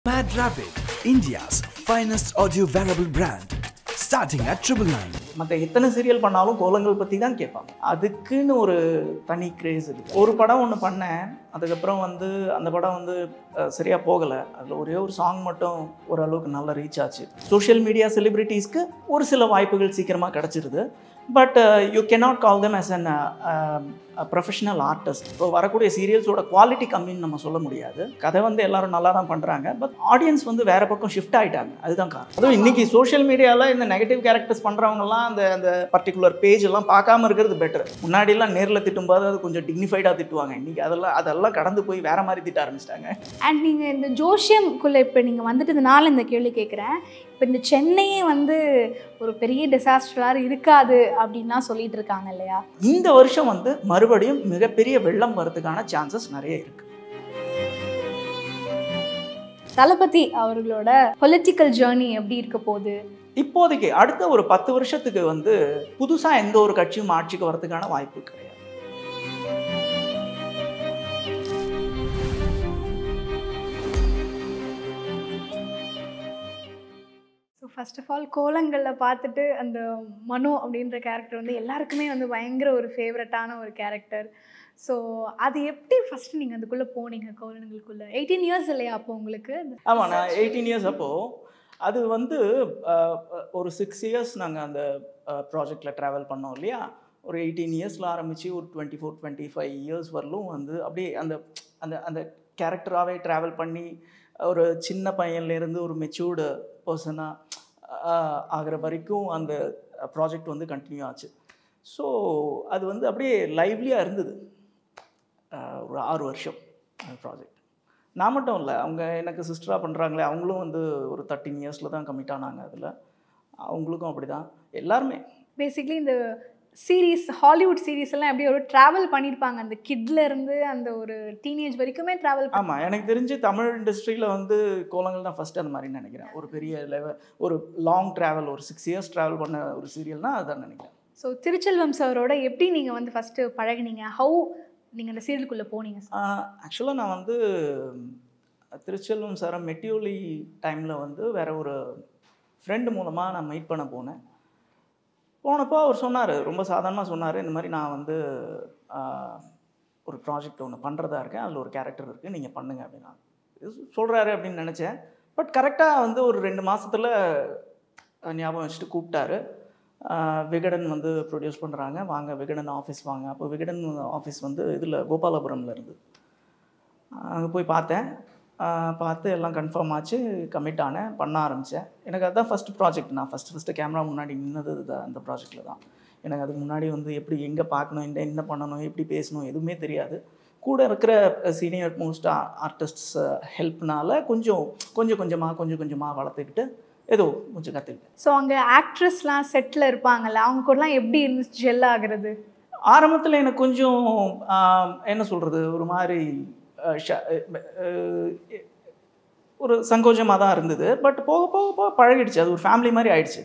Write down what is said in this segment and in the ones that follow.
Mad Rabbit, India's finest audio wearable brand, starting at triple nine. மற்ற எத்தனை serial பண்ணாலும் கோலங்கள் பற்றி தான் கேட்பாங்க அதுக்குன்னு ஒரு தனி கிரேஸ் இருக்குது ஒரு படம் ஒன்று பண்ணேன் அதுக்கப்புறம் வந்து அந்த படம் வந்து அஹ், சரியா போகலை அதில் ஒரே ஒரு சாங் மட்டும் ஓரளவுக்கு நல்லா ரீச் ஆச்சு சோஷியல் மீடியா செலிபிரிட்டிஸ்க்கு ஒரு சில வாய்ப்புகள் சீக்கிரமாக கிடச்சிருது but you cannot call them as an professional artist இப்போ வரக்கூடிய சீரியல்ஸோட குவாலிட்டி கம்மின்னு நம்ம சொல்ல முடியாது கதை வந்து எல்லாரும் நல்லா தான் பண்ணுறாங்க பட் ஆடியன்ஸ் வந்து வேற பக்கம் ஷிஃப்ட் ஆகிட்டாங்க அதுதான் காரணம் அதுவும் இன்னைக்கு சோஷியல் மீடியாவில் இந்த நெகட்டிவ் கேரக்டர்ஸ் பண்ணுறவங்கலாம் அந்த அந்த பர்டிகுலர் பேஜ் எல்லாம் பார்க்காம இருக்கிறது பெட்டர் முன்னாடிலாம் நேரில் திட்டும்போது அது கொஞ்சம் டிக்னிஃபைடாக திட்டுவாங்க இன்னைக்கு அதெல்லாம் அதெல்லாம் கடந்து போய் வேற மாதிரி திட்ட ஆரம்பிச்சிட்டாங்க அண்ட் நீங்கள் இந்த ஜோஷியம்குள்ளே இப்போ நீங்கள் வந்துட்டதுனால இந்த கேள்வி கேட்குறேன் இப்போ இந்த சென்னையே வந்து ஒரு பெரிய டிசாஸ்டராக இருக்காது அப்படின்லாம் சொல்லிட்டு இருக்காங்க இல்லையா இந்த வருஷம் வந்து மறுபடியும் மிகப்பெரிய வெள்ளம் வரதுக்கான சான்சஸ் நிறைய இருக்கு தளபதி அவர்களோட பொலிட்டிக்கல் ஜேர்னி எப்படி இருக்க போகுது இப்போதைக்கு அடுத்த ஒரு பத்து வருஷத்துக்கு வந்து புதுசாக எந்த ஒரு கட்சியும் ஆட்சிக்கு வரதுக்கான வாய்ப்பு கிடையாது ஸோ ஃபர்ஸ்ட் ஆஃப் ஆல் கோலங்களில் பார்த்துட்டு அந்த மனோ அப்படின்ற கேரக்டர் வந்து எல்லாருக்குமே வந்து பயங்கர ஒரு ஃபேவரட்டான ஒரு கேரக்டர் ஸோ அது எப்படி ஃபஸ்ட்டு நீங்கள் அதுக்குள்ளே போனீங்க கோலங்களுக்குள்ளே எயிட்டீன் இயர்ஸ் இல்லையா அப்போ உங்களுக்கு ஆமாம் நான் எயிட்டீன் இயர்ஸ் அப்போது அது வந்து அஹ், ஒரு சிக்ஸ் இயர்ஸ் நாங்கள் அந்த ப்ராஜெக்டில் ட்ராவல் பண்ணோம் இல்லையா ஒரு எயிட்டீன் இயர்ஸில் ஆரம்பித்து ஒரு twenty four twenty five years வரலும் வந்து அப்படியே அந்த அந்த அந்த கேரக்டராகவே ட்ராவல் பண்ணி ஒரு சின்ன பையன்லேருந்து ஒரு மெச்சூர்டு பர்சனாக ஆகிற வரைக்கும் அந்த ப்ராஜெக்ட் வந்து கண்டினியூ ஆச்சு ஸோ அது வந்து அப்படியே லைவ்லியாக இருந்தது அஹ், ஒரு ஆறு வருஷம் அந்த ப்ராஜெக்ட் நான் மட்டும் இல்லை அவங்க எனக்கு சிஸ்டராக பண்ணுறாங்களே அவங்களும் வந்து ஒரு தேர்ட்டின் இயர்ஸில் தான் கமிட் ஆனாங்க அதில் அவங்களுக்கும் அப்படி தான் எல்லாருமே பேசிக்லி இந்த சீரீஸ் ஹாலிவுட் சீரீஸ் எல்லாம் எப்படி ஒரு ட்ராவல் பண்ணியிருப்பாங்க அந்த கிட்ல இருந்து அந்த ஒரு டீனேஜ் வரைக்குமே ட்ராவல் ஆமாம் எனக்கு தெரிஞ்சு தமிழ் இண்டஸ்ட்ரியில் வந்து கோலங்கள் தான் ஃபஸ்ட்டு அந்த மாதிரி நினைக்கிறேன் ஒரு பெரிய லெவல் ஒரு லாங் ட்ராவல் ஒரு சிக்ஸ் இயர்ஸ் ட்ராவல் பண்ண ஒரு சீரியல்னால் அதுதான் நினைக்கிறேன் ஸோ திருச்செல்வம் சாரோட எப்படி நீங்கள் வந்து ஃபஸ்ட்டு பழகுனீங்க ஹவு நீங்கள் அந்த சீரியலுக்குள்ளே போனீங்க ஆக்சுவலாக நான் வந்து திருச்செல்வம் சாரை மெட்டியோலி டைமில் வந்து வேற ஒரு ஃப்ரெண்டு மூலமாக நான் மீட் பண்ண போனேன் போனப்போ அவர் சொன்னார் ரொம்ப சாதாரணமாக சொன்னார் இந்த மாதிரி நான் வந்து ஆஹ், ஒரு ப்ராஜெக்ட் ஒன்று பண்ணுறதா இருக்கேன் அதில் ஒரு கேரக்டர் இருக்குது நீங்கள் பண்ணுங்க அப்படின்னா சொல்கிறாரு அப்படின்னு நினச்சேன் பட் கரெக்டாக வந்து ஒரு ரெண்டு மாசத்துல அஹ், ஞாபகம் வச்சுட்டு கூப்பிட்டாரு ஆஹ், விகடன் வந்து ப்ரொடியூஸ் பண்ணுறாங்க வாங்க விகடன் ஆஃபீஸ் வாங்க அப்போ விகடன் ஆஃபீஸ் வந்து இதில் கோபாலபுரமில் இருந்து அங்கே போய் பார்த்தேன் ஆஹ், பார்த்து எல்லாம் கன்ஃபார்ம் ஆச்சு கமிட் ஆனேன் பண்ண ஆரம்பித்தேன் எனக்கு அதுதான் ஃபஸ்ட் ப்ராஜெக்ட் நான் ஃபஸ்ட்டு ஃபஸ்ட்டு கேமரா முன்னாடி நின்னது இது- அந்த ப்ராஜெக்டில் தான் எனக்கு அதுக்கு முன்னாடி வந்து எப்படி எங்கே பார்க்கணும் என்ன என்ன பண்ணணும் எப்படி பேசணும் எதுவுமே தெரியாது கூட இருக்கிற சீனியர் மோஸ்ட் ஆர்டிஸ்ட்ஸ் ஹெல்ப்னால கொஞ்சம் கொஞ்சம் கொஞ்சமாக கொஞ்சம் கொஞ்சமாக வளர்த்துக்கிட்டு ஏதோ கொஞ்சம் கற்றுக்கிட்டேன் ஸோ அங்கே ஆக்ட்ரஸ்லாம் செட்டில் இருப்பாங்கல்ல அவங்க கூடலாம் எப்படி இருந்துச்சு ஜெல் ஆகுறது ஆரம்பத்தில் எனக்கு கொஞ்சம் ஆஹ், என்ன சொல்கிறது ஒரு மாதிரி ஆஹ், ஷ- ஆஹ், ஒரு சங்கோஜமாக தான் இருந்தது பட் போக போக போக பழகிடுச்சு அது ஒரு ஃபேமிலி மாதிரி ஆயிடுச்சு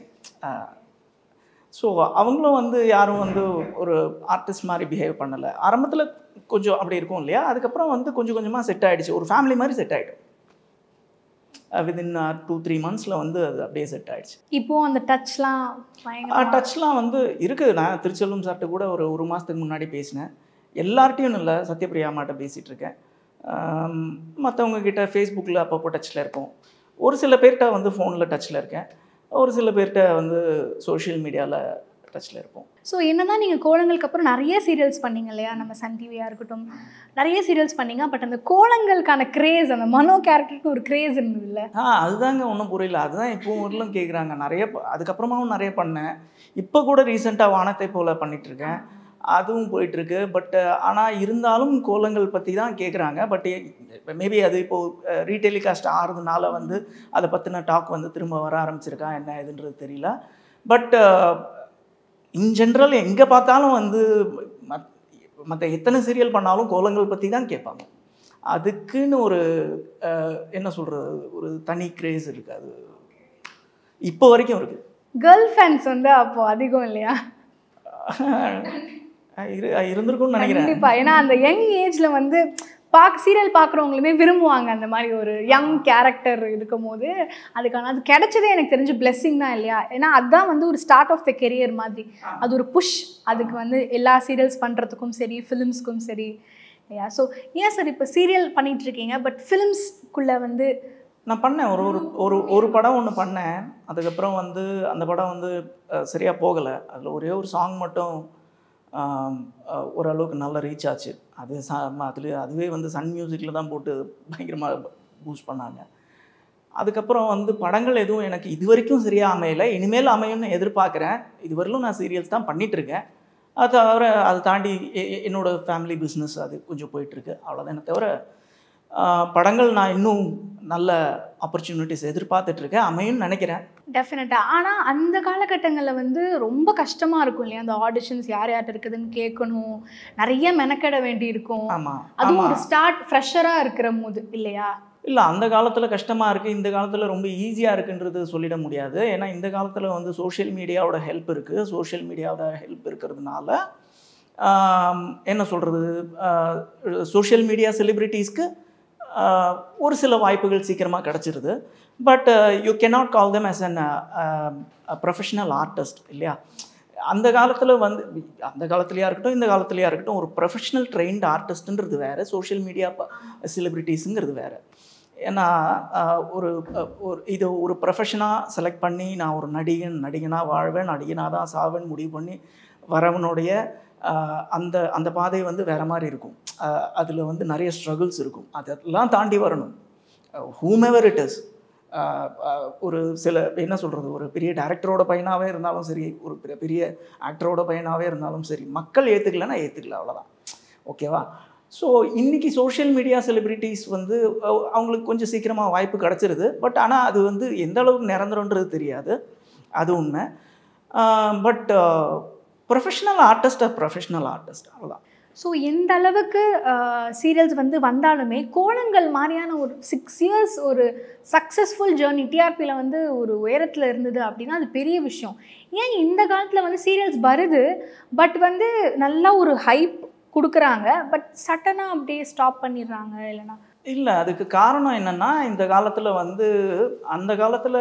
ஸோ அவங்களும் வந்து யாரும் வந்து ஒரு ஆர்டிஸ்ட் மாதிரி பிஹேவ் பண்ணலை ஆரம்பத்தில் கொஞ்சம் அப்படி இருக்கும் இல்லையா அதுக்கப்புறம் வந்து கொஞ்சம் கொஞ்சமாக செட் ஆயிடுச்சு ஒரு ஃபேமிலி மாதிரி செட் ஆகிடும் வித்தின் டூ த்ரீ மந்த்ஸில் வந்து அது அப்படியே செட் ஆயிடுச்சு இப்போ அந்த டச்லாம் பயங்கர டச்லாம் வந்து இருக்குது நான் திருச்செல்வம் சார்கிட்ட கூட ஒரு ஒரு மாதத்துக்கு முன்னாடி பேசினேன் எல்லார்ட்டையும் இல்லை சத்யபிரியா அம்மாட்ட பேசிகிட்டு இருக்கேன் மற்றவங்க கிட்ட ஃபேஸ்புக்கில் அப்பப்போ டச்சில் இருக்கோம் ஒரு சில பேர்கிட்ட வந்து ஃபோனில் டச்சில் இருக்கேன் ஒரு சில பேர்கிட்ட வந்து சோஷியல் மீடியாவில் டச்சில் இருப்போம் ஸோ என்னதான் நீங்கள் கோலங்களுக்கு அப்புறம் நிறைய சீரியல்ஸ் பண்ணீங்க இல்லையா நம்ம சன் டிவியாக இருக்கட்டும் நிறைய சீரியல்ஸ் பண்ணீங்க பட் அந்த கோலங்களுக்கான கிரேஸ் அந்த மனோ கேரக்டருக்கு ஒரு கிரேஸ் இருந்தது இல்லை ஆ அதுதாங்க ஒன்றும் புரியல அதுதான் இப்போ ஊரிலும் கேட்குறாங்க நிறைய ப- அதுக்கப்புறமாவும் நிறைய பண்ணேன் இப்போ கூட ரீசெண்டாக வானத்தை போல பண்ணிட்டு இருக்கேன் அதுவும் போயிட்டுருக்கு பட் ஆனால் இருந்தாலும் கோலங்கள் பற்றி தான் கேட்குறாங்க பட் மேபி அது இப்போது ரீடெலிகாஸ்ட் ஆகிறதுனால வந்து அதை பற்றின டாக் வந்து திரும்ப வர ஆரம்பிச்சிருக்கா என்ன இதுன்றது தெரியல பட் இன் ஜென்ரல் எங்கே பார்த்தாலும் வந்து மற்ற எத்தனை சீரியல் பண்ணாலும் கோலங்கள் பற்றி தான் கேட்பாங்க அதுக்குன்னு ஒரு அஹ், என்ன சொல்கிறது ஒரு தனி கிரேஸ் இருக்குது அது இப்போ வரைக்கும் இருக்குது கேர்ள் ஃபேன்ஸ் வந்து அப்போ அதிகம் இல்லையா இரு இருந்திருக்கும்னு நினைக்கிறேன் கண்டிப்பா ஏன்னா அந்த யங் ஏஜ்ல வந்து பார்க்க சீரியல் பார்க்குறவங்களுமே விரும்புவாங்க அந்த மாதிரி ஒரு யங் கேரக்டர் இருக்கும் போது அதுக்கான அது கிடைச்சதே எனக்கு தெரிஞ்சு பிளெஸ்ஸிங் தான் இல்லையா ஏன்னா அதுதான் வந்து ஒரு ஸ்டார்ட் ஆஃப் த கெரியர் மாதிரி அது ஒரு புஷ் அதுக்கு வந்து எல்லா சீரியல்ஸ் பண்ணுறதுக்கும் சரி ஃபிலிம்ஸ்க்கும் சரி இல்லையா ஸோ ஏன் சார் இப்போ சீரியல் பண்ணிட்டு இருக்கீங்க பட் ஃபிலிம்ஸ்க்குள்ளே வந்து நான் பண்ணேன் ஒரு ஒரு ஒரு ஒரு படம் ஒன்று பண்ணேன் அதுக்கப்புறம் வந்து அந்த படம் வந்து சரியாக போகலை அதில் ஒரே ஒரு சாங் மட்டும் ஆம், அஹ், ஓரளவுக்கு நல்லா ரீச் ஆச்சு அது ச அதில் அதுவே வந்து சன் மியூசிக்கில் தான் போட்டு பயங்கரமாக பூஸ்ட் பண்ணாங்க அதுக்கப்புறம் வந்து படங்கள் எதுவும் எனக்கு இது வரைக்கும் சரியாக அமையலை இனிமேல் அமையும்னு எதிர்பார்க்குறேன் இதுவரையிலும் நான் சீரியல்ஸ் தான் பண்ணிகிட்ருக்கேன் அது தவிர அதை தாண்டி எ- எ- என்னோட ஃபேமிலி பிஸ்னஸ் அது கொஞ்சம் போயிட்டுருக்கு அவ்வளோதானே தவிர ஆஹ், படங்கள் நான் இன்னும் நல்ல ஆப்பர்ச்சுனிட்டிஸ் எதிர்பார்த்துட்ருக்கேன் அமையும்னு நினைக்கிறேன் டெஃபினட்டாக ஆனால் அந்த காலகட்டங்களில் வந்து ரொம்ப கஷ்டமாக இருக்கும் இல்லையா அந்த ஆடிஷன்ஸ் யார் யார்கிட்ட இருக்குதுன்னு கேட்கணும் நிறைய மெனக்கெட வேண்டி இருக்கும் ஆமாம் அதுவும் ஆமாம் ஒரு ஸ்டார்ட் ஃப்ரெஷராக இருக்கிற போது இல்லையா இல்லை அந்த காலத்தில் கஷ்டமாக இருக்குது இந்த காலத்தில் ரொம்ப ஈஸியாக இருக்குன்றது சொல்லிட முடியாது ஏன்னா இந்த காலத்தில் வந்து சோஷியல் மீடியாவோட ஹெல்ப் இருக்குது சோஷியல் மீடியாவோட ஹெல்ப் இருக்கிறதுனால ஆம், என்ன சொல்கிறது சோஷியல் மீடியா செலிப்ரிட்டிஸ்க்கு ஒரு சில வாய்ப்புகள் சீக்கிரமாக கிடச்சிருது but you cannot call them as an professional artist இல்லையா அந்த காலத்தில் வந்து அந்த காலத்துலையா இருக்கட்டும் இந்த காலத்துலையா இருக்கட்டும் ஒரு ப்ரொஃபஷனல் ட்ரெயின்ட் ஆர்டிஸ்ட்ன்றது வேறு சோஷியல் மீடியா செலிப்ரிட்டிஸுங்கிறது வேறு ஏன்னா ஆஹ், ஒரு அஹ், ஒரு இது ஒரு ப்ரொஃபஷனாக செலக்ட் பண்ணி நான் ஒரு நடிகன் நடிகனாக வாழ்வேன் நடிகனாக தான் சாவேன் முடிவு பண்ணி வரவனுடைய ஆஹ், அந்த அந்த பாதை வந்து வேறு மாதிரி இருக்கும் அதில் வந்து நிறைய ஸ்ட்ரகிள்ஸ் இருக்கும் அதெல்லாம் தாண்டி வரணும் ஹூமெவர் இட் இஸ் ஒரு சில என்ன சொல்கிறது ஒரு பெரிய டேரக்டரோட பையனாகவே இருந்தாலும் சரி ஒரு பெரிய பெரிய ஆக்டரோட பையனாகவே இருந்தாலும் சரி மக்கள் ஏற்றுக்கலன்னா ஏற்றுக்கல அவ்வளோதான் ஓகேவா ஸோ இன்றைக்கி சோஷியல் மீடியா செலிப்ரிட்டிஸ் வந்து அஹ், அவங்களுக்கு கொஞ்சம் சீக்கிரமாக வாய்ப்பு கிடச்சிருது பட் ஆனால் அது வந்து எந்த அளவுக்கு நிரந்தரன்றது தெரியாது அது உண்மை but professional artist professional artist அவ்வளோதான் ஸோ எந்த அளவுக்கு சீரியல்ஸ் வந்து வந்தாலுமே கோலங்கள் மாதிரியான ஒரு சிக்ஸ் இயர்ஸ் ஒரு சக்ஸஸ்ஃபுல் ஜேர்னி டிஆர்பியில் வந்து ஒரு உயரத்தில் இருந்தது அப்படின்னா அது பெரிய விஷயம் ஏன் இந்த காலத்தில் வந்து சீரியல்ஸ் வருது பட் வந்து நல்லா ஒரு ஹைப் கொடுக்குறாங்க பட் சட்டனாக அப்படியே ஸ்டாப் பண்ணிடுறாங்க இல்லைன்னா இல்லை அதுக்கு காரணம் என்னென்னா இந்த காலத்தில் வந்து அந்த காலத்தில்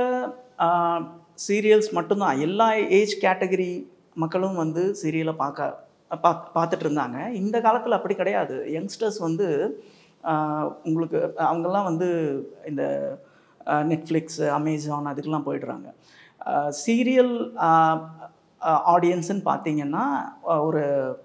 சீரியல்ஸ் மட்டும்தான் எல்லா ஏஜ் கேட்டகரி மக்களும் வந்து சீரியலை பார்க்க பா பார்த்துட்டு இருந்தாங்க இந்த காலத்தில் அப்படி கிடையாது யங்ஸ்டர்ஸ் வந்து ஆஹ், உங்களுக்கு அவங்கெல்லாம் வந்து இந்த நெட்ஃப்ளிக்ஸ் அமேசான் அதுக்கெல்லாம் போயிடுறாங்க சீரியல் ஆடியன்ஸுன்னு பார்த்தீங்கன்னா ஆஹ், ஒரு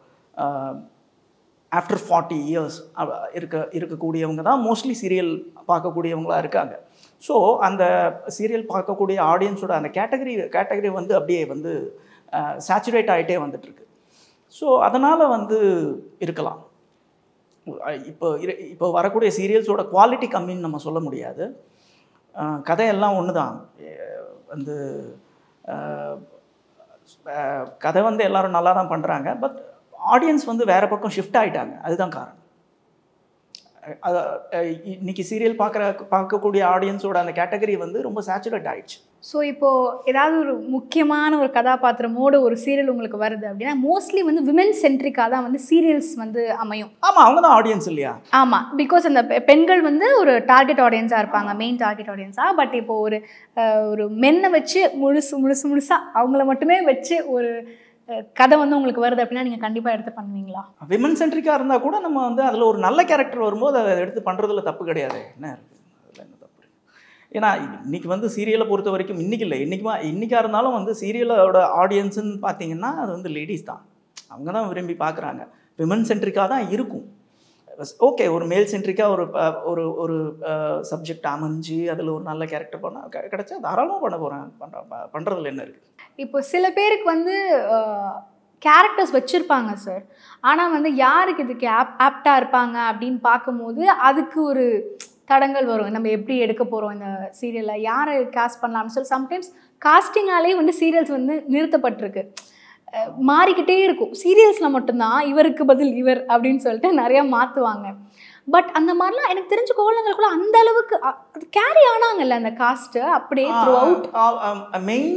ஆஃப்டர் ஃபார்ட்டி இயர்ஸ் இருக்க இருக்கக்கூடியவங்க தான் மோஸ்ட்லி சீரியல் பார்க்கக்கூடியவங்களா இருக்காங்க ஸோ அந்த சீரியல் பார்க்கக்கூடிய ஆடியன்ஸோட அந்த கேட்டகரி கேட்டகரி வந்து அப்படியே வந்து சேச்சுரேட் ஆகிட்டே வந்துட்டுருக்கு ஸோ அதனால் வந்து இருக்கலாம் அஹ் இப்போ இரு இப்போ வரக்கூடிய சீரியல்ஸோட குவாலிட்டி கம்மின்னு நம்ம சொல்ல முடியாது அஹ் கதையெல்லாம் ஒன்று தான் வந்து அஹ் அஹ் கதை வந்து எல்லாரும் நல்லா தான் பண்ணுறாங்க பட் ஆடியன்ஸ் வந்து வேறு பக்கம் ஷிஃப்ட் ஆகிட்டாங்க அதுதான் காரணம் அஹ் அது அஹ் இன்னைக்கு சீரியல் பார்க்குற பார்க்கக்கூடிய ஆடியன்ஸோட அந்த கேட்டகரி வந்து ரொம்ப சேச்சுரேட் ஆயிடுச்சு ஸோ இப்போது ஏதாவது ஒரு முக்கியமான ஒரு கதாபாத்திரமோட ஒரு சீரியல் உங்களுக்கு வருது அப்படின்னா மோஸ்ட்லி வந்து விமென் சென்ட்ரிக்காக தான் வந்து சீரியல்ஸ் வந்து அமையும் ஆமாம் அவங்க தான் ஆடியன்ஸ் இல்லையா ஆமாம் பிகாஸ் அந்த பெ- பெண்கள் வந்து ஒரு டார்கெட் ஆடியன்ஸாக இருப்பாங்க மெயின் டார்கெட் ஆடியன்ஸாக பட் இப்போ ஒரு அஹ், ஒரு மென்னை வச்சு முழுசு முழுசு முழுசாக அவங்கள மட்டுமே வச்சு ஒரு அஹ், கதை வந்து உங்களுக்கு வருது அப்படின்னா நீங்கள் கண்டிப்பாக எடுத்து பண்ணுவீங்களா விமன் சென்ட்ரிக்காக இருந்தால் கூட நம்ம வந்து அதில் ஒரு நல்ல கேரக்டர் வரும்போது அதை எடுத்து பண்ணுறதுல தப்பு கிடையாது என்ன இருக்குது அதில் என்ன தப்பு இருக்கு? ஏன்னா இன்னைக்கு வந்து சீரியலை பொறுத்த வரைக்கும் இன்னைக்கு இல்லை இன்றைக்குமா இன்றைக்கா இருந்தாலும் வந்து சீரியலோட ஆடியன்ஸுன்னு பார்த்தீங்கன்னா அது வந்து லேடிஸ் தான் அவங்க தான் விரும்பி பார்க்குறாங்க விமன் சென்ட்ரிக்காக தான் இருக்கும் ஓகே ஒரு மேல் சென்ட்ரிக்காக ஒரு அஹ், ஒரு ஒரு சப்ஜெக்ட் அமைஞ்சு அதில் ஒரு நல்ல கேரக்டர் பண்ண கிடைச்சா தாராளமாக பண்ண போகிறேன் பண்ணுற பண்ணுறதுல என்ன இருக்குது இப்போ சில பேருக்கு வந்து கேரக்டர்ஸ் வச்சுருப்பாங்க சார் ஆனால் வந்து யாருக்கு இதுக்கு ஆப் ஆப்டாக இருப்பாங்க அப்படின்னு பார்க்கும்போது அதுக்கு ஒரு தடங்கள் வரும் நம்ம எப்படி எடுக்க போகிறோம் இந்த சீரியலில் யாரை காஸ்ட் பண்ணலாம்னு சொல்லி சம்டைம்ஸ் காஸ்டிங்காலே வந்து சீரியல்ஸ் வந்து நிறுத்தப்பட்டிருக்கு அஹ் மாறிக்கிட்டே இருக்கும் சீரியல்ஸில் மட்டும்தான் இவருக்கு பதில் இவர் அப்படின்னு சொல்லிட்டு நிறையா மாற்றுவாங்க பட் அந்த மாதிரிலாம் எனக்கு தெரிஞ்ச கோலங்களுக்குள்ள அந்த அளவுக்கு அ- அது கேரி ஆனாங்கல்ல அந்த காஸ்ட்டு அப்படியே த்ரூ அவுட் மெயின்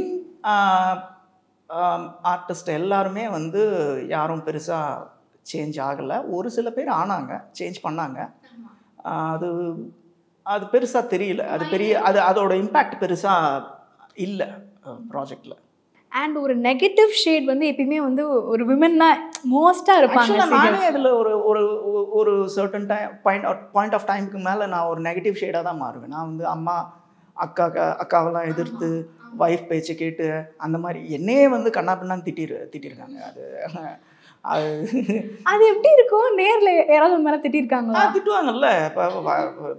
ஆர்டிஸ்ட் எல்லாருமே வந்து யாரும் பெருசாக சேஞ்ச் ஆகலை ஒரு சில பேர் ஆனாங்க சேஞ்ச் பண்ணாங்க ஆஹ் அது அது பெருசாக தெரியல அது பெரிய அது அதோட இம்பேக்ட் பெருசாக இல்லை ப்ராஜெக்டில் அண்ட் ஒரு நெகட்டிவ் ஷேட் வந்து எப்பயுமே வந்து ஒரு விமன் தான் மோஸ்ட்டாக இருப்பாங்க ஆக்சுவலாக நானே serials. அதில் ஒரு ஒரு ஒரு- ஒரு certain time point point of டைமுக்கு மேலே நான் ஒரு நெகட்டிவ் ஷேடாக தான் மாறுவேன் நான் வந்து அம்மா அக்கா அக்காவெல்லாம் எதிர்த்து ஒய்ஃப் பேச்சை கேட்டு அந்த மாதிரி என்னையே வந்து கண்ணா பின்னான்னு திட்டிரு திட்டிருக்காங்க அது அது அது எப்படி இருக்கும் நேர்ல யாராவது ஒரு மேலே திட்டிருக்காங்களா ஆ, திட்டுவாங்கல்ல இப்போ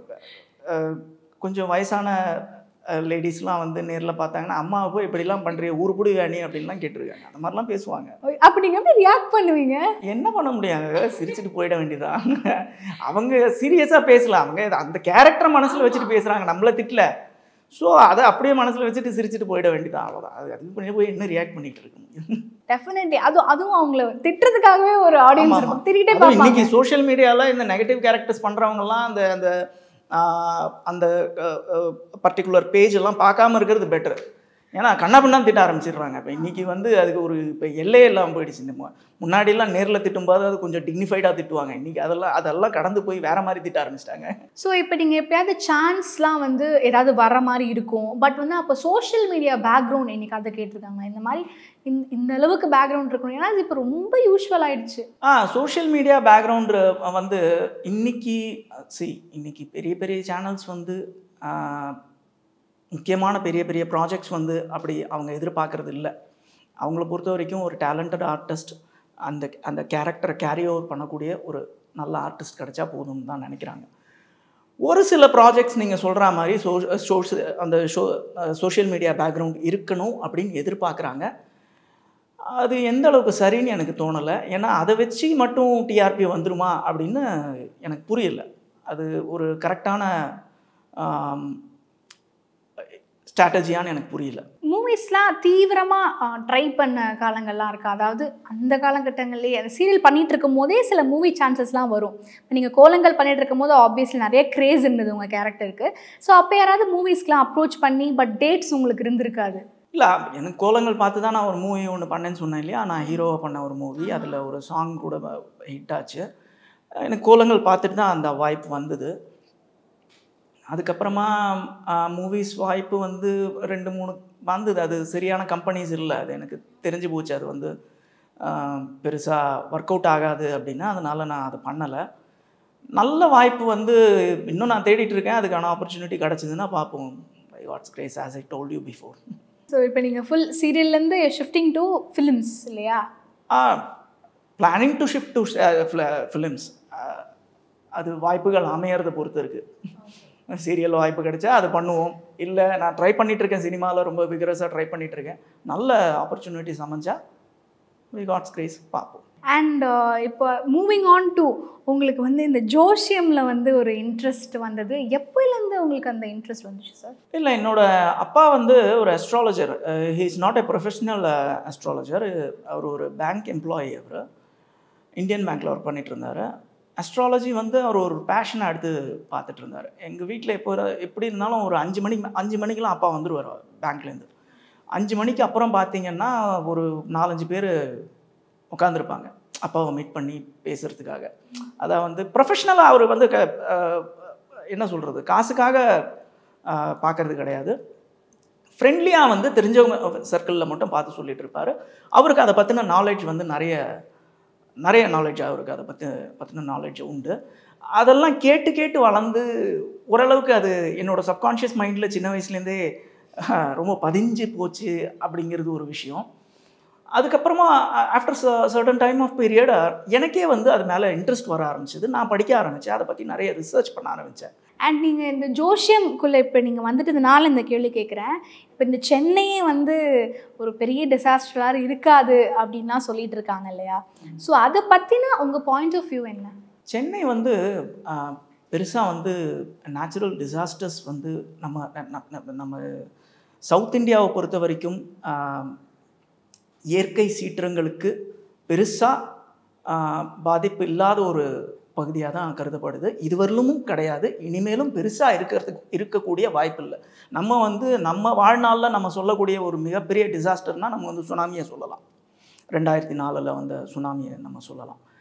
கொஞ்சம் வயசான லேடிஸ்லாம் வந்து நேரில் பார்த்தாங்கன்னா அம்மாவை போய் இப்படிலாம் பண்ணுறிய ஊருப்புடி வேணி அப்படின்லாம் கேட்டிருக்காங்க அந்த மாதிரிலாம் பேசுவாங்க அப்போ நீங்கள் எப்படி ரியாக்ட் பண்ணுவீங்க என்ன பண்ண முடியாங்க சிரிச்சுட்டு போயிட வேண்டியதான் அவங்க சீரியஸாக பேசலாம் அவங்க இது- அந்த கேரக்டரை மனசில் வச்சுட்டு பேசுகிறாங்க நம்மள திட்டல ஸோ அதை அப்படியே மனசில் வச்சுட்டு சிரிச்சுட்டு போயிட வேண்டியதான் அவ்வளோதான் அது அதுக்கு பண்ணி போய் என்ன ரியாக்ட் பண்ணிட்டு இருக்க முடியும் டெஃபினெட்லி அதுவும் அதுவும் அவங்கள திட்டுறதுக்காகவே ஒரு ஆமா, ஆடியன்ஸ் ஆமா. இருக்கும் திட்டிகிட்டே அதுவும் பார்ப்பாங்க இன்னைக்கு சோஷியல் மீடியாவில் இந்த நெகட்டிவ் கேரக்டர்ஸ் பண்ணுறவங்கலாம் அந்த அந்த ஆஹ், அந்த பர்டிகுலர் பேஜ் எல்லாம் பார்க்காம இருக்கிறது பெட்டர் ஏன்னா கண்ணா பின்னா திட்ட ஆரம்பிச்சிடுறாங்க இப்போ இன்னைக்கு வந்து அதுக்கு ஒரு இப்போ எல்லையே இல்லாமல் போயிடுச்சு இந்த மு- முன்னாடிலாம் நேரில் திட்டும்போது அது கொஞ்சம் டிக்னிஃபைடாக திட்டுவாங்க இன்னைக்கு அதெல்லாம் அதெல்லாம் கடந்து போய் வேற மாதிரி திட்ட ஆரம்பிச்சிட்டாங்க ஸோ இப்போ நீங்கள் எப்பயாவது சான்ஸ்லாம் வந்து ஏதாவது வர மாதிரி இருக்கும் பட் வந்து அப்போ சோஷியல் மீடியா பேக்ரவுண்ட் இன்னைக்கு அதை கேட்டிருக்காங்க இந்த மாதிரி இந்த இந்த அளவுக்கு பேக்ரவுண்ட் இருக்கணும் ஏன்னா அது இப்போ ரொம்ப யூஸ்வல் ஆயிடுச்சு ஆ சோஷியல் மீடியா பேக்ரவுண்டு வந்து இன்னைக்கு சி இன்னைக்கு பெரிய பெரிய சேனல்ஸ் வந்து ஆ, முக்கியமான பெரிய பெரிய ப்ராஜெக்ட்ஸ் வந்து அப்படி அவங்க எதிர்பார்க்கறது இல்லை அவங்கள பொறுத்த வரைக்கும் ஒரு டேலண்டட் ஆர்டிஸ்ட் அந்த அந்த கேரக்டரை கேரி ஓவர் பண்ணக்கூடிய ஒரு நல்ல ஆர்டிஸ்ட் கிடைச்சா போதும்னு தான் நினைக்கிறாங்க ஒரு சில ப்ராஜெக்ட்ஸ் நீங்கள் சொல்கிற மாதிரி சோ சோஷ அந்த ஷோ சோஷியல் மீடியா பேக்ரவுண்ட் இருக்கணும் அப்படின்னு எதிர்பார்க்குறாங்க அது எந்த அளவுக்கு சரின்னு எனக்கு தோணலை ஏன்னா அதை வச்சு மட்டும் டிஆர்பி வந்துருமா அப்படின்னு எனக்கு புரியல அது ஒரு கரெக்டான ஸ்ட்ராட்டஜியான்னு எனக்கு புரியல மூவிஸ்லாம் தீவிரமாக ட்ரை பண்ண காலங்கள்லாம் இருக்கா அதாவது அந்த காலகட்டங்கள்லேயே அந்த சீரியல் பண்ணிட்டு இருக்கும் போதே சில மூவி சான்சஸ்லாம் வரும் இப்போ நீங்கள் கோலங்கள் பண்ணிட்டு இருக்கும் போது ஆப்வியஸ்லி நிறைய க்ரேஸ் இருந்தது உங்கள் கேரக்டருக்கு ஸோ அப்போ யாராவது மூவிஸ்க்குலாம் அப்ரோச் பண்ணி பட் டேட்ஸ் உங்களுக்கு இருந்திருக்காது இல்லை எனக்கு கோலங்கள் பார்த்து தான் நான் ஒரு மூவி ஒன்று பண்ணேன்னு சொன்னேன் இல்லையா நான் ஹீரோவாக பண்ண ஒரு மூவி அதில் ஒரு சாங் கூட ஹிட் ஆச்சு எனக்கு கோலங்கள் பார்த்துட்டு தான் அந்த வாய்ப்பு வந்தது அதுக்கப்புறமா மூவிஸ் வாய்ப்பு வந்து ரெண்டு மூணு வந்தது அது சரியான கம்பெனிஸ் இல்லை அது எனக்கு தெரிஞ்சு போச்சு அது வந்து பெருசாக ஒர்க் அவுட் ஆகாது அப்படின்னா அதனால் நான் அதை பண்ணலை நல்ல வாய்ப்பு வந்து இன்னும் நான் தேடிட்டு இருக்கேன் அதுக்கான ஆப்பர்ச்சுனிட்டி கிடச்சிதுன்னா பார்ப்போம் by God's grace as I told you before so இப்போ நீங்கள் ஃபுல் சீரியல்லேருந்து ஷிஃப்டிங் டு ஃபிலிம்ஸ் இல்லையா planning to shift to films அது வாய்ப்புகள் அமையறதை பொறுத்து இருக்குது சீரியல் வாய்ப்பு கிடைச்சா அது பண்ணுவோம் இல்லை நான் ட்ரை பண்ணிட்டு இருக்கேன் சினிமாவில் ரொம்ப விகரஸாக ட்ரை பண்ணிட்டு இருக்கேன் நல்ல ஆப்பர்ச்சுனிட்டிஸ் அமைஞ்சா வி காட்ஸ் கிரேஸ் பார்ப்போம் அண்ட் இப்போ மூவிங் ஆன் டு உங்களுக்கு வந்து இந்த ஜோஷியமில் வந்து ஒரு இன்ட்ரெஸ்ட் வந்தது எப்போலேருந்து உங்களுக்கு அந்த இன்ட்ரெஸ்ட் வந்துச்சு சார் இல்லை என்னோட அப்பா வந்து ஒரு astrologer he is not a professional astrologer அவர் ஒரு பேங்க் எம்ப்ளாயி அவர் இந்தியன் பேங்க்கில் ஒர்க் பண்ணிட்டு இருந்தார் அஸ்ட்ராலஜி வந்து அவர் ஒரு பேஷனை எடுத்து பார்த்துட்டு இருந்தார் எங்கள் வீட்டில் எப்போ எப்படி இருந்தாலும் ஒரு அஞ்சு மணிக்கு அஞ்சு மணிக்கெலாம் அப்பா வந்துடுவார் பேங்க்லேருந்து அஞ்சு மணிக்கு அப்புறம் பார்த்தீங்கன்னா ஒரு நாலஞ்சு பேர் உட்காந்துருப்பாங்க அப்பாவை மீட் பண்ணி பேசுகிறதுக்காக அதை வந்து ப்ரொஃபஷ்னலாக அவர் வந்து க அஹ், என்ன சொல்கிறது காசுக்காக பார்க்கறது கிடையாது ஃப்ரெண்ட்லியாக வந்து தெரிஞ்சவங்க சர்க்கிளில் மட்டும் பார்த்து சொல்லிட்டு இருப்பார் அவருக்கு அதை பற்றின நாலேஜ் வந்து நிறைய நிறைய நாலேஜ் அவருக்கு அதை பற்றி பற்றின நாலேஜ் உண்டு அதெல்லாம் கேட்டு கேட்டு வளர்ந்து ஓரளவுக்கு அது என்னோட சப்கான்ஷியஸ் மைண்டில் சின்ன வயசுலேருந்தே அஹ், ரொம்ப பதிஞ்சு போச்சு அப்படிங்கிறது ஒரு விஷயம் அதுக்கப்புறமா after certain time of period எனக்கே வந்து அது மேலே இன்ட்ரெஸ்ட் வர ஆரம்பிச்சது நான் படிக்க ஆரம்பித்தேன் அதை பற்றி நிறைய ரிசர்ச் பண்ண ஆரம்பித்தேன் அண்ட் நீங்கள் இந்த ஜோஷியம்குள்ளே இப்போ நீங்கள் வந்துட்டதுனால இந்த கேள்வி கேட்குறேன் இப்போ இந்த சென்னையே வந்து ஒரு பெரிய டிசாஸ்டராக இருக்காது அப்படின்லாம் சொல்லிட்டு இருக்காங்க இல்லையா ஸோ அதை பற்றின உங்கள் பாயிண்ட் ஆஃப் வியூ என்ன சென்னை வந்து பெருசாக வந்து நேச்சுரல் டிசாஸ்டர்ஸ் வந்து நம்ம ந- ந- நம்ம சவுத் இந்தியாவை பொறுத்த வரைக்கும் ஆஹ், இயற்கை சீற்றங்களுக்கு பெருசாக பாதிப்பு இல்லாத ஒரு பகுதியாக தான் கருதப்படுது இதுவரையிலும் கிடையாது இனிமேலும் பெருசாக இருக்கிறதுக்கு இருக்கக்கூடிய வாய்ப்பு இல்லை நம்ம வந்து நம்ம வாழ்நாளில் நம்ம சொல்லக்கூடிய ஒரு மிகப்பெரிய டிசாஸ்டர்னால் நம்ம வந்து சுனாமியை சொல்லலாம் ரெண்டாயிரத்தி நாலில் வந்த சுனாமியை நம்ம சொல்லலாம்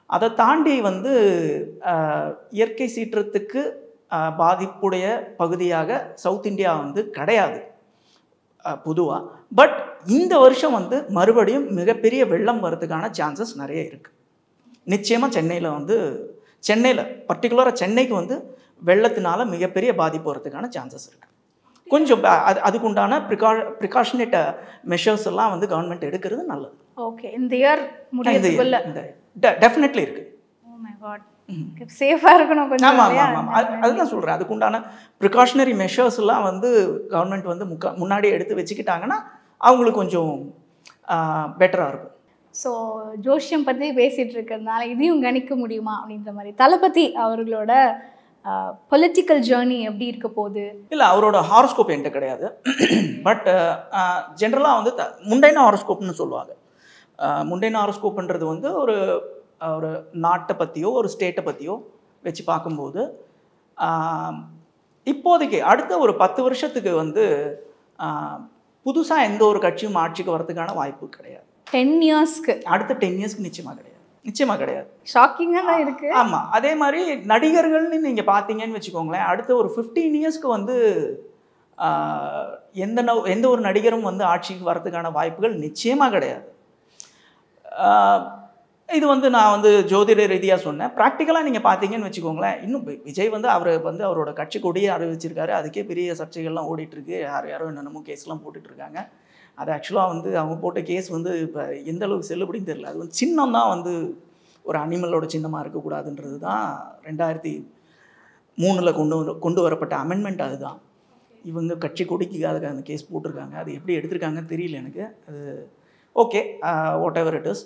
அதை தாண்டி வந்து ஆஹ், இயற்கை சீற்றத்துக்கு ஆஹ், பாதிப்புடைய பகுதியாக சவுத் இந்தியா வந்து கிடையாது பொதுவாக பட் இந்த வருஷம் வந்து மறுபடியும் மிகப்பெரிய வெள்ளம் வரதுக்கான சான்சஸ் நிறைய இருக்குது நிச்சயமாக சென்னையில் வந்து சென்னையில் பர்டிகுலராக சென்னைக்கு வந்து வெள்ளத்தினால மிகப்பெரிய பாதிப்பு வரதுக்கான சான்சஸ் இருக்குது கொஞ்சம் ப- அது அதுக்குண்டான ப்ரிகா ப்ரிகாஷனேட் மெஷர்ஸ் எல்லாம் வந்து கவர்மெண்ட் எடுக்கிறது நல்லது ஓகே இந்த இயர் முடியறதுக்குள்ள இந்த டெஃபினெட்லி இருக்குது ஓ மை காட் சேஃபாக இருக்கணும் கொஞ்சம் ஆமாம் இல்லையா? ஆமாம் ஆமாம் அது அதுதான் சொல்கிறேன் அதுக்குண்டான ப்ரிகாஷனரி மெஷர்ஸ்லாம் வந்து கவர்மெண்ட் வந்து முக்கா முன்னாடியே எடுத்து வச்சுக்கிட்டாங்கன்னா அவங்களுக்கு கொஞ்சம் பெட்டராக இருக்கும் ஸோ ஜோஷியம் பற்றி பேசிகிட்டு இருக்கிறதுனால இதையும் கணிக்க முடியுமா அப்படின்ற மாதிரி தளபதி அவர்களோட பொலிட்டிக்கல் ஜேர்னி எப்படி இருக்க போகுது இல்லை அவரோட ஹாரோஸ்கோப் என்கிட்ட கிடையாது பட் ஜென்ரலாக வந்து த- முண்டைன ஹாரோஸ்கோப்னு சொல்லுவாங்க அஹ், முண்டைன ஹாரோஸ்கோப்ன்றது வந்து ஒரு அஹ், ஒரு நாட்டை பற்றியோ ஒரு ஸ்டேட்டை பற்றியோ வச்சு பார்க்கும்போது ஆஹ், இப்போதைக்கு அடுத்த ஒரு பத்து வருஷத்துக்கு வந்து புதுசாக எந்த ஒரு கட்சியும் ஆட்சிக்கு வரதுக்கான வாய்ப்பு கிடையாது டென் இயர்ஸ்க்கு அடுத்த டென் இயர்ஸ்க்கு நிச்சயமாக கிடையாது நிச்சயமாக கிடையாது ஷாக்கிங்காக தான் இருக்கு ஆமாம் அதே மாதிரி நடிகர்கள்னு நீங்கள் பார்த்தீங்கன்னு வச்சுக்கோங்களேன் அடுத்த ஒரு ஃபிஃப்டீன் இயர்ஸ்க்கு வந்து ஆஹ், எந்த ந- எந்த ஒரு நடிகரும் வந்து ஆட்சிக்கு வரதுக்கான வாய்ப்புகள் நிச்சயமாக கிடையாது ஆஹ், இது வந்து நான் வந்து ஜோதிட ரீதியாக சொன்னேன் ப்ராக்டிக்கலாக நீங்கள் பார்த்தீங்கன்னு வச்சுக்கோங்களேன் இன்னும் வி- விஜய் வந்து அவர் வந்து அவரோட கட்சி கொடியே அறிவிச்சிருக்காரு அதுக்கே பெரிய சர்ச்சைகள்லாம் ஓடிட்டு இருக்கு யார் யாரோ என்னென்னமோ கேஸ்லாம் போட்டுட்டு இருக்காங்க அது ஆக்சுவலாக வந்து அவங்க போட்ட கேஸ் வந்து இப்போ எந்த அளவுக்கு செல்லுபடின்னு தெரியல அது வந்து சின்னம் தான் வந்து ஒரு அனிமலோட சின்னமாக இருக்கக்கூடாதுன்றது தான் ரெண்டாயிரத்தி மூணில் கொண்டு வர கொண்டு வரப்பட்ட அமெண்ட்மெண்ட் அதுதான் இவங்க கட்சி கொடிக்கு அதுக்கு அந்த கேஸ் போட்டிருக்காங்க அது எப்படி எடுத்திருக்காங்கன்னு தெரியல எனக்கு அது okay whatever it is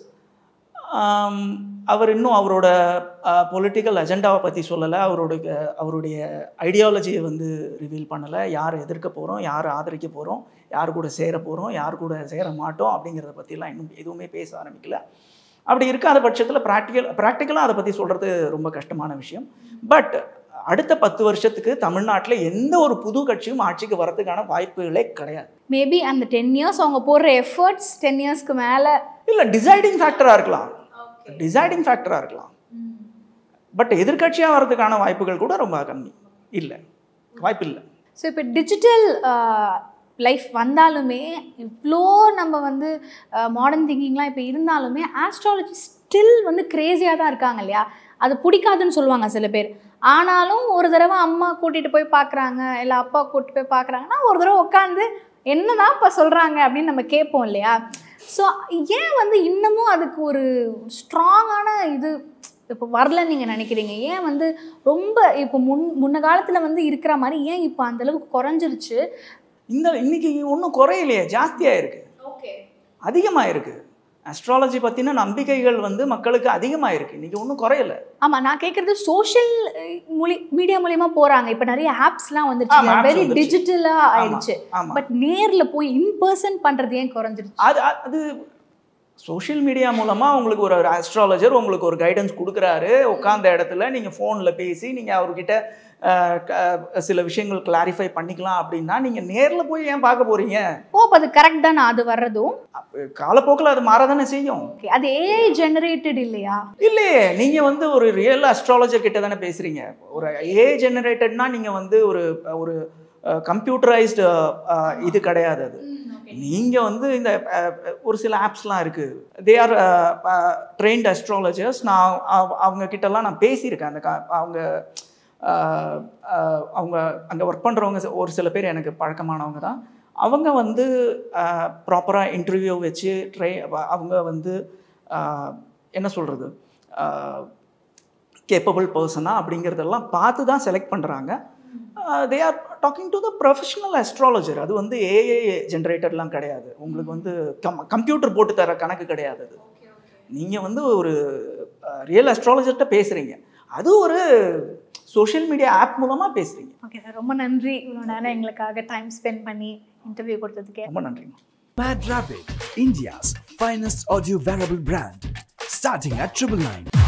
அவர் இன்னும் அவரோட பொலிட்டிக்கல் அஜெண்டாவை பற்றி சொல்லலை அவருடைய அவருடைய ஐடியாலஜியை வந்து ரிவீல் பண்ணலை யார் எதிர்க்க போகிறோம் யார் ஆதரிக்க போகிறோம் யார் கூட சேர போகிறோம் யார் கூட சேர மாட்டோம் அப்படிங்கிறத பற்றிலாம் இன்னும் எதுவுமே பேச ஆரம்பிக்கல அப்படி இருக்காத பட்சத்தில் ப்ராக்டிக்கல் ப்ராக்டிக்கலாக அதை பற்றி சொல்கிறது ரொம்ப கஷ்டமான விஷயம் பட் அடுத்த பத்து வருஷத்துக்கு தமிழ்நாட்டில் எந்த ஒரு புது கட்சியும் ஆட்சிக்கு வரதுக்கான வாய்ப்புகளே கிடையாது மேபி அந்த டென் இயர்ஸ் அவங்க போடுற எஃபர்ட்ஸ் டென் இயர்ஸ்க்கு மேலே இல்லை டிசைடிங் ஃபேக்டராக இருக்கலாம் டிசைடிங் ஃபேக்டராக இருக்கலாம் பட் எதிர்க்கட்சியாக வர்றதுக்கான வாய்ப்புகள் கூட ரொம்ப கம்மி இல்லை வாய்ப்பு இல்லை ஸோ இப்போ டிஜிட்டல் லைஃப் வந்தாலுமே இவ்வளோ நம்ம வந்து மாடர்ன் திங்கிங்லாம் இப்போ இருந்தாலுமே ஆஸ்ட்ராலஜி ஸ்டில் வந்து க்ரேஸியாக தான் இருக்காங்க இல்லையா அது பிடிக்காதுன்னு சொல்லுவாங்க சில பேர் ஆனாலும் ஒரு தடவை அம்மா கூட்டிகிட்டு போய் பார்க்குறாங்க இல்லை அப்பா கூட்டிட்டு போய் பார்க்குறாங்கன்னா ஒரு தடவை உட்காந்து என்னதான் இப்போ சொல்கிறாங்க அப்படின்னு நம்ம கேட்போம் இல்லையா ஸோ ஏன் வந்து இன்னமும் அதுக்கு ஒரு ஸ்ட்ராங்கான இது இப்போ வரலன்னு நீங்கள் நினைக்கிறீங்க ஏன் வந்து ரொம்ப இப்போ முன் முன்ன காலத்தில் வந்து இருக்கிற மாதிரி ஏன் இப்போ அந்த அளவுக்கு குறைஞ்சிருச்சு இந்த இன்னைக்கு ஒன்றும் குறையலையே ஜாஸ்தியாக இருக்குது ஓகே அதிகமாக இருக்குது அஸ்ட்ராலஜி பற்றின நம்பிக்கைகள் வந்து மக்களுக்கு அதிகமாக இருக்குது இன்றைக்கி ஒன்றும் குறையல ஆமாம் நான் கேட்குறது சோஷியல் மொழி மீடியா மூலியமா போகிறாங்க இப்போ நிறைய ஆப்ஸ்லாம் ஆமா, வந்துருச்சு apps வெரி வந்துருச்சு. டிஜிட்டலாக ஆயிடுச்சு ஆமாம் பட் நேரில் போய் இன் பர்சன் பண்ணுறது ஏன் குறைஞ்சிருச்சு அது அது சோஷியல் மீடியா மூலமாக உங்களுக்கு ஒரு அஸ்ட்ராலஜர் உங்களுக்கு ஒரு கைடன்ஸ் கொடுக்குறாரு உட்காந்த இடத்துல நீங்கள் ஃபோனில் பேசி நீங்கள் அவர்கிட்ட அஹ், க- சில விஷயங்கள் கிளாரிஃபை பண்ணிக்கலாம் அப்படின்னா நீங்கள் நேரில் போய் ஏன் பார்க்க போகிறீங்க ஓ அப்போ அது கரெக்ட் தானே அது வர்றதும் காலப்போக்கில் அது மாறதானே செய்யும் ஓகே அது ஏஐ ஜெனரேட்டட் இல்லையா இல்லையே நீங்கள் வந்து ஒரு ரியல் அஸ்ட்ராலஜர் கிட்ட தானே பேசுகிறீங்க ஒரு ஏ ஜெனரேட்டட்னா நீங்கள் வந்து ஒரு ஒரு கம்ப்யூட்டரைஸ்டு இது கிடையாது அது நீங்கள் வந்து இந்த அஹ், ஒரு சில ஆப்ஸ்லாம் இருக்குது தே ஆர் ட்ரெயின்ட் அஸ்ட்ராலஜர்ஸ் நான் அவ- அவங்க கிட்டலாம் நான் பேசியிருக்கேன் அந்த கா- அவங்க அஹ், அஹ், அவங்க அங்கே ஒர்க் பண்ணுறவங்க ஒரு சில பேர் எனக்கு பழக்கமானவங்க தான் அவங்க வந்து ப்ராப்பராக இன்டர்வியூ வச்சு ட்ரை அவங்க வந்து அஹ், என்ன சொல்கிறது கேப்பபிள் பர்சனா அப்படிங்கிறதெல்லாம் பார்த்து தான் செலக்ட் பண்ணுறாங்க they are talking to the professional astrologer அது வந்து ஏஏ ஜென்ரேட்டர்லாம் கிடையாது உங்களுக்கு வந்து கம் கம்ப்யூட்டர் போட்டு தர கணக்கு கிடையாது அது நீங்கள் வந்து ஒரு ரியல் அஸ்ட்ராலஜர்கிட்ட பேசுகிறீங்க அது ஒரு சோஷியல் மீடியா ஆப் மூலமாக பேசுகிறீங்க ஓகே ரொம்ப நன்றி இவ்வளோ நேரம் எங்களுக்காக டைம் ஸ்பெண்ட் பண்ணி இன்டர்வியூ கொடுத்ததுக்கு ரொம்ப நன்றிங்க Mad Rapid, India's finest audio wearable brand, starting at triple nine.